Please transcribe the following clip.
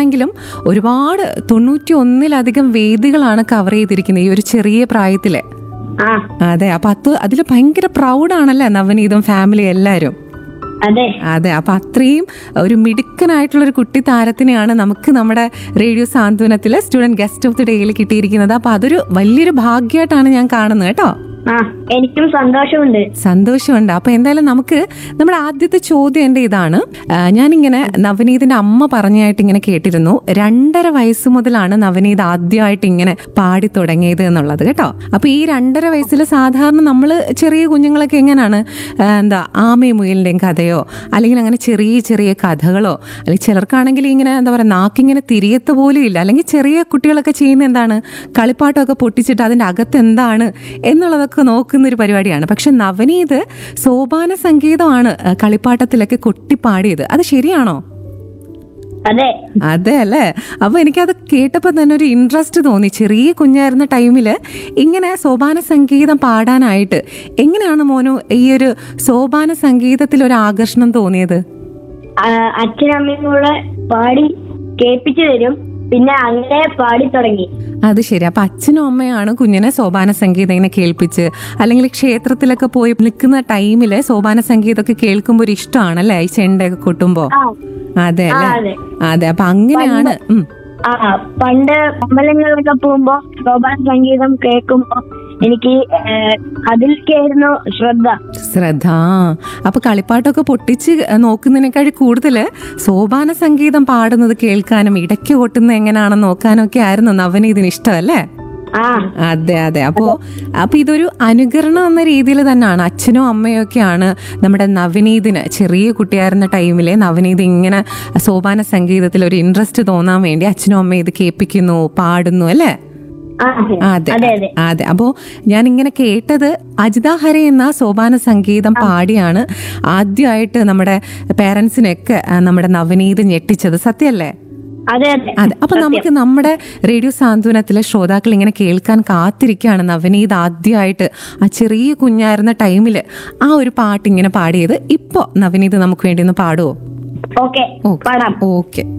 ചെറുതാണെങ്കിലും ഒരുപാട് തൊണ്ണൂറ്റി ഒന്നിലധികം വേദികളാണ് കവർ ചെയ്തിരിക്കുന്നത് ഈ ഒരു ചെറിയ പ്രായത്തില് ആ അതെ അപ്പൊ അത് അതിൽ ഭയങ്കര പ്രൗഡാണല്ലേ നവനീതും ഫാമിലി എല്ലാവരും അതെ അതെ അപ്പൊ അത്രയും ഒരു മിടുക്കനായിട്ടുള്ള ഒരു കുട്ടി താരത്തിനെയാണ് നമുക്ക് നമ്മുടെ റേഡിയോ സാന്ത്വനത്തിലെ സ്റ്റുഡന്റ് ഗസ്റ്റ് ഓഫ് ദി ഡേയിൽ കിട്ടിയിരിക്കുന്നത് അപ്പൊ അതൊരു വലിയൊരു ഭാഗ്യമായിട്ടാണ് ഞാൻ കാണുന്നത് കേട്ടോ ആ എനിക്കും സന്തോഷമുണ്ട് സന്തോഷമുണ്ട് അപ്പൊ എന്തായാലും നമുക്ക് നമ്മുടെ ആദ്യത്തെ ചോദ്യം എന്റെ ഇതാണ് ആ, ഞാനിങ്ങനെ നവനീതിന്റെ അമ്മ പറഞ്ഞായിട്ട് ഇങ്ങനെ കേട്ടിരുന്നു രണ്ടര വയസ്സ് മുതലാണ് നവനീത് ആദ്യമായിട്ട് ഇങ്ങനെ പാടി തുടങ്ങിയത് എന്നുള്ളത് കേട്ടോ അപ്പൊ ഈ രണ്ടര വയസ്സിൽ സാധാരണ നമ്മൾ ചെറിയ കുഞ്ഞുങ്ങളൊക്കെ എങ്ങനെയാണ് ആ, എന്താ ആമയും മുയലിന്റെയും കഥയോ അല്ലെങ്കിൽ അങ്ങനെ ചെറിയ ചെറിയ കഥകളോ അല്ലെങ്കിൽ ചിലർക്കാണെങ്കിൽ ഇങ്ങനെ എന്താ പറയുക നാക്കിങ്ങനെ തിരിയത്ത് പോലും ഇല്ല അല്ലെങ്കിൽ ചെറിയ കുട്ടികളൊക്കെ ചെയ്യുന്ന എന്താണ് കളിപ്പാട്ടമൊക്കെ പൊട്ടിച്ചിട്ട് അതിന്റെ അകത്ത് എന്താണ് എന്നുള്ളതൊക്കെ നോക്കുന്ന ഒരു പരിപാടിയാണ് പക്ഷെ നവനീത് സോപാന സംഗീതമാണ് ആ, കളിപ്പാട്ടത്തിലൊക്കെ കൊട്ടിപ്പാടിയത് അത് ശരിയാണോ അതെ അതെ അല്ലേ അപ്പൊ എനിക്കത് കേട്ടപ്പോൾ തന്നെ ഒരു ഇൻട്രസ്റ്റ് തോന്നി ചെറിയ കുഞ്ഞായിരുന്ന ടൈമിൽ ഇങ്ങനെ സോപാന സംഗീതം പാടാനായിട്ട് എങ്ങനെയാണ് മോനു ഈ ഒരു സോപാന സംഗീതത്തിൽ ഒരു ആകർഷണം തോന്നിയത് ആ, അച്ഛനും അമ്മയും കൂടെ പാടി കേൾപ്പിച്ചു തരും പിന്നെ അങ്ങനെ പാടി തുടങ്ങി അത് ശരി അപ്പൊ അച്ഛനും അമ്മയാണ് കുഞ്ഞിനെ സോപാന സംഗീതം ഇങ്ങനെ കേൾപ്പിച്ച് അല്ലെങ്കിൽ ക്ഷേത്രത്തിലൊക്കെ പോയി നിൽക്കുന്ന ടൈമില് സോപാന സംഗീതമൊക്കെ കേൾക്കുമ്പോൾ ഒരു ഇഷ്ടമാണല്ലേ ഈ ചെണ്ടയൊക്കെ കൊട്ടുമ്പോ ആ അതെ ആ, അല്ലേ അതെ. അതെ അപ്പൊ അങ്ങനെയാണ് ഉം. ആ പണ്ട് അമ്പലങ്ങളിലൊക്കെ പോകുമ്പോ സോപാന സംഗീതം കേൾക്കുമ്പോ എനിക്ക് ഏ, അതിലേക്കായിരുന്നു ശ്രദ്ധ ശ്രദ്ധ അപ്പൊ കളിപ്പാട്ടൊക്കെ പൊട്ടിച്ച് നോക്കുന്നതിനേക്കാൾ കൂടുതൽ സോപാന സംഗീതം പാടുന്നത് കേൾക്കാനും ഇടയ്ക്ക് കൊട്ടുന്നത് എങ്ങനെയാണെന്ന് നോക്കാനും ഒക്കെ ആയിരുന്നു നവനീതിന് ഇഷ്ടമല്ലേ ആ അതെ അതെ അപ്പോ അപ്പൊ ഇതൊരു അനുകരണം എന്ന രീതിയിൽ തന്നെയാണ് അച്ഛനും അമ്മയും ഒക്കെയാണ് നമ്മുടെ നവനീതിന് ചെറിയ കുട്ടിയായിരുന്ന ടൈമിലെ നവനീത് ഇങ്ങനെ സോപാന സംഗീതത്തിൽ ഒരു ഇൻട്രസ്റ്റ് തോന്നാൻ വേണ്ടി അച്ഛനും അമ്മയും ഇത് കേൾപ്പിക്കുന്നു പാടുന്നു അല്ലേ ആ അതെ അതെ അതെ അതെ അപ്പോ ഞാൻ ഇങ്ങനെ കേട്ടത് അജിത ഹരെ എന്ന സോപാന സംഗീതം പാടിയാണ് ആദ്യമായിട്ട് നമ്മുടെ പേരൻസിനെയൊക്കെ ആ, നമ്മുടെ നവനീത് ഞെട്ടിച്ചത് സത്യല്ലേ അതെ അതെ അതെ അപ്പൊ നമുക്ക് നമ്മുടെ റേഡിയോ സാന്ത്വനത്തിലെ ശ്രോതാക്കൾ ഇങ്ങനെ കേൾക്കാൻ കാത്തിരിക്കുകയാണ് നവനീത് ആദ്യമായിട്ട് ആ ചെറിയ കുഞ്ഞായിരുന്ന ടൈമില് ആ ഒരു പാട്ട് ഇങ്ങനെ പാടിയത് ഇപ്പോ നവനീത് നമുക്ക് വേണ്ടി ഒന്ന് പാടുവോ ഓക്കെ ഓക്കെ പാടാം ഓക്കെ